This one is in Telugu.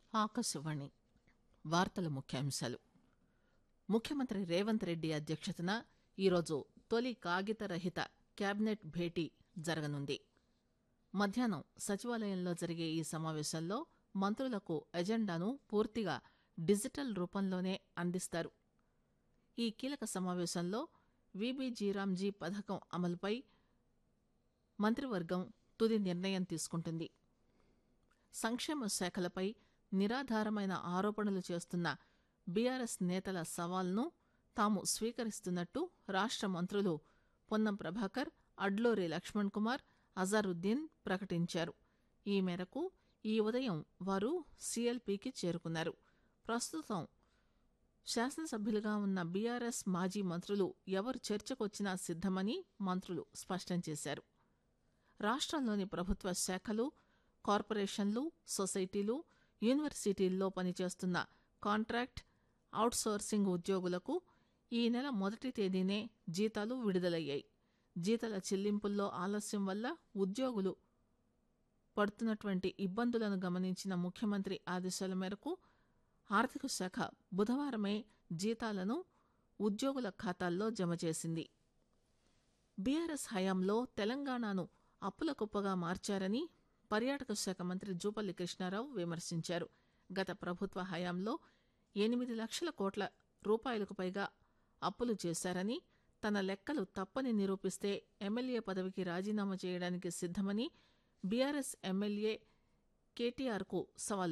ఆకాశవాణి వార్తల ముఖ్యాంశాలు ముఖ్యమంత్రి రేవంత్ రెడ్డి అధ్యక్షతన ఈరోజు తొలి కాగిత రహిత కేబినెట్ భేటీ జరగనుంది మధ్యాహ్నం సచివాలయంలో జరిగే ఈ సమావేశంలో మంత్రులకు ఎజెండాను పూర్తిగా డిజిటల్ రూపంలోనే అందిస్తారు ఈ కీలక సమావేశంలో విబిజీరాంజీ పథకం అమలుపై మంత్రివర్గం తుది నిర్ణయం తీసుకుంటుంది సంక్షేమ శాఖలపై నిరాధారమైన ఆరోపణలు చేస్తున్న బీఆర్ఎస్ నేతల సవాల్ను తాము స్వీకరిస్తున్నట్టు రాష్ట మంత్రులు పొన్నం ప్రభాకర్ అడ్లూరి లక్ష్మణ్ కుమార్ అజారుద్దీన్ ప్రకటించారు ఈ మేరకు ఈ ఉదయం వారు సీఎల్పీకి చేరుకున్నారు ప్రస్తుతం శాసనసభ్యులుగా ఉన్న బీఆర్ఎస్ మాజీ మంత్రులు ఎవరు చర్చకొచ్చినా సిద్దమని మంత్రులు స్పష్టం చేశారు రాష్ట్రంలోని ప్రభుత్వ శాఖలు కార్పొరేషన్లు సొసైటీలు యూనివర్సిటీల్లో పనిచేస్తున్న కాంట్రాక్ట్ అవుట్సోర్సింగ్ ఉద్యోగులకు ఈ నెల మొదటి తేదీనే జీతాలు విడుదలయ్యాయి జీతాల చెల్లింపుల్లో ఆలస్యం వల్ల ఉద్యోగులు పడుతున్నటువంటి ఇబ్బందులను గమనించిన ముఖ్యమంత్రి ఆదేశాల మేరకు ఆర్థిక శాఖ బుధవారమే జీతాలను ఉద్యోగుల ఖాతాల్లో జమ చేసింది బీఆర్ఎస్ హయాంలో తెలంగాణను అప్పుల కుప్పగా మార్చారని పర్యాటక శాఖ మంత్రి జూపల్లి కృష్ణారావు విమర్శించారు గత ప్రభుత్వ హయాంలో ఎనిమిది లక్షల కోట్ల రూపాయలకు పైగా అప్పులు చేశారని తన లెక్కలు తప్పని నిరూపిస్తే ఎమ్మెల్యే పదవికి రాజీనామా చేయడానికి సిద్దమని బీఆర్ఎస్ ఎమ్మెల్యే కేటీఆర్కు సవాల్